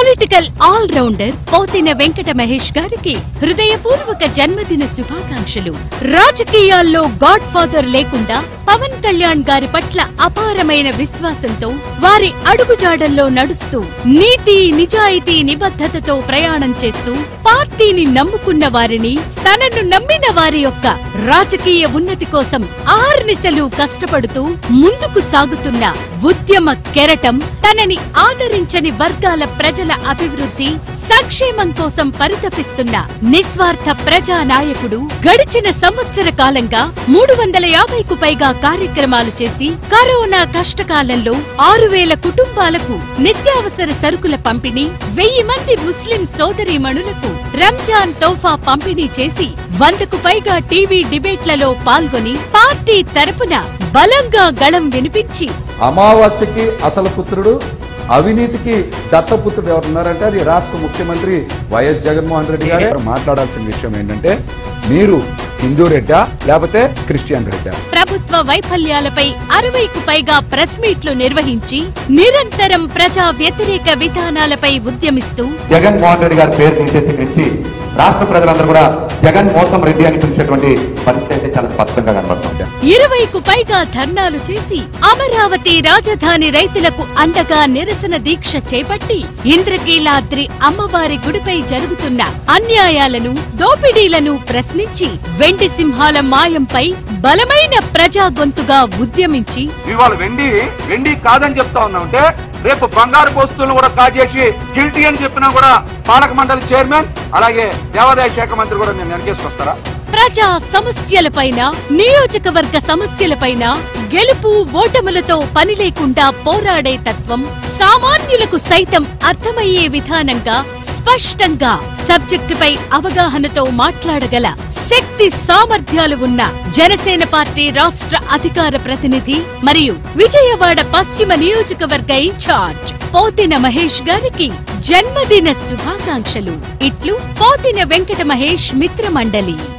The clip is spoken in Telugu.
political all rounder Pothina Venkata Mahesh గారికి హృదయపూర్వక జన్మదిన శుభాకాంక్షలు రాజకీయాల్లో గాడ్ ఫాదర్ లేకుండా పవన్ కళ్యాణ్ గారి పట్ల అపారమైన విశ్వాసంతో వారి అడుగుజాడల్లో నడుస్తూ నీతి నిజాయితీ నిబద్ధతతో ప్రయాణం చేస్తూ పార్టీని నమ్ముకున్న వారిని తనను నమ్మిన వారి యొక్క రాజకీయ ఉన్నతి కోసం ఆర్నిశలు కష్టపడుతూ ముందుకు సాగుతున్న ఉద్యమ కెరటం తనని ఆదరించని వర్గాల ప్రజల అభివృద్ధి సంక్షేమం కోసం పరితపిస్తున్న నిస్వార్థ ప్రజా నాయకుడు గడిచిన సంవత్సర కాలంగా మూడు వందల యాభైకు పైగా కార్యక్రమాలు చేసి కరోనా కష్టకాలంలో ఆరు వేల కుటుంబాలకు నిత్యావసర సరుకుల పంపిణీ వెయ్యి మంది ముస్లిం సోదరీమణులకు రంజాన్ తోఫా పంపిణీ చేసి వందకు పైగా టీవీ డిబేట్లలో పాల్గొని పార్టీ తరపున బలంగా గళం వినిపించి అమావాస్యకి అసలు పుత్రుడు అవినీతికి దత్తపుత్రుడు ఎవరు ఉన్నారంటే అది రాష్ట్ర ముఖ్యమంత్రి వైఎస్ జగన్మోహన్ రెడ్డి గారు మాట్లాడాల్సిన విషయం ఏంటంటే మీరు హిందూ రెడ్డా లేకపోతే క్రిస్టియన్ రెడ్డా ప్రభుత్వ వైఫల్యాలపై అరవైకు పైగా ప్రెస్ మీట్లు నిర్వహించి నిరంతరం ప్రజా వ్యతిరేక విధానాలపై ఉద్యమిస్తూ జగన్మోహన్ రెడ్డి గారి పేరు తీసేసి నుంచి రాష్ట్ర ప్రజలందరూ కూడా జగన్ మోసం రెడ్డి అని పిలిచేటువంటి పరిస్థితి అయితే చాలా స్పష్టంగా కనబడుతుంది ఇరవైకు పైగా ధర్నాలు చేసి అమరావతి రాజధాని రైతులకు అండగా నిరసన దీక్ష చేపట్టి ఇంద్రకీలాద్రి అమ్మవారి గుడిపై జరుగుతున్న అన్యాయాలను దోపిడీలను ప్రశ్నించి వెండి సింహాల మాయంపై బలమైన ప్రజా గొంతుగా ఉద్యమించి ఇవాళ వెండి వెండి కాదని చెప్తా ఉన్నామంటే రేపు బంగారు వస్తువులను కూడా కాజేసి గిల్టీ అని చెప్పినా కూడా పాలక మండలి చైర్మన్ అలాగే దేవాదాయ శాఖ మంత్రి కూడా నేను వెనకేసుకొస్తారా ప్రజా సమస్యలపైన నియోజకవర్గ సమస్యలపైన గెలుపు ఓటములతో పని లేకుండా పోరాడే తత్వం సామాన్యులకు సైతం అర్థమయ్యే విధానంగా స్పష్టంగా సబ్జెక్టుపై అవగాహనతో మాట్లాడగల శక్తి సామర్థ్యాలు ఉన్న జనసేన పార్టీ రాష్ట్ర అధికార ప్రతినిధి మరియు విజయవాడ పశ్చిమ నియోజకవర్గ ఇన్ఛార్జ్ పోతిన మహేష్ గారికి జన్మదిన శుభాకాంక్షలు ఇట్లు పోతిన వెంకట మహేష్ మిత్రమండలి